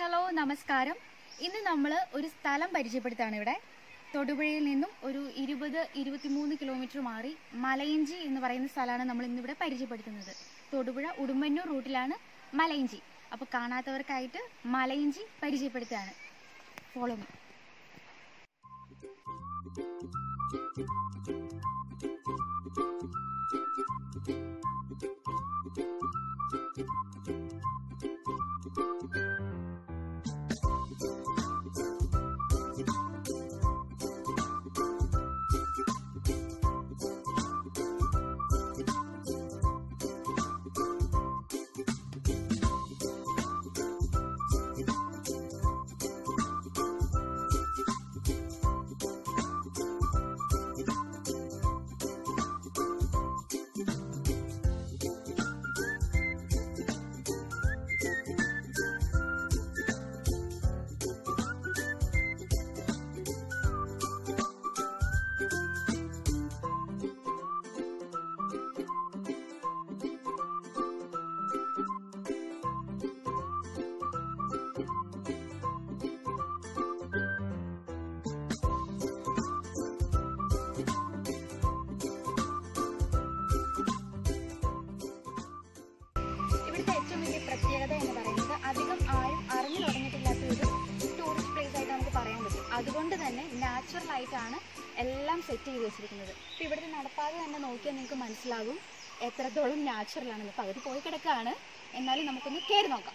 hello നമസ്കാരം ഇന്ന് നമ്മൾ ഒരു സ്ഥലം പരിചയപ്പെടുത്താണ് ഇവിടെ തൊടുപുഴയിൽ നിന്നും ഒരു ഇരുപത് ഇരുപത്തിമൂന്ന് കിലോമീറ്റർ മാറി മലയഞ്ചി എന്ന് പറയുന്ന സ്ഥലമാണ് നമ്മൾ ഇന്നിവിടെ പരിചയപ്പെടുത്തുന്നത് തൊടുപുഴ ഉടുമ്പന്നൂർ റൂട്ടിലാണ് മലയഞ്ചി അപ്പോൾ കാണാത്തവർക്കായിട്ട് മലയഞ്ചി പരിചയപ്പെടുത്തുകയാണ് ഫോളോ മീ ഇവിടുത്തെ ഏറ്റവും വലിയ പ്രത്യേകത എന്ന് പറയുന്നത് അധികം ആരും അറിഞ്ഞു തുടങ്ങിയിട്ടില്ലാത്ത ഒരു ടൂറിസ്റ്റ് പ്ലേസ് ആയിട്ട് നമുക്ക് പറയാൻ പറ്റും അതുകൊണ്ട് തന്നെ നാച്ചുറൽ ആയിട്ടാണ് എല്ലാം സെറ്റ് ചെയ്ത് വെച്ചിരിക്കുന്നത് ഇപ്പം ഇവിടുത്തെ നടപ്പാതെ തന്നെ നോക്കിയാൽ നിങ്ങൾക്ക് മനസ്സിലാകും എത്രത്തോളം നാച്ചുറൽ ആണെന്ന് പകുതി പോയി കിടക്കുകയാണ് എന്നാലും നമുക്കൊന്ന് കയറി നോക്കാം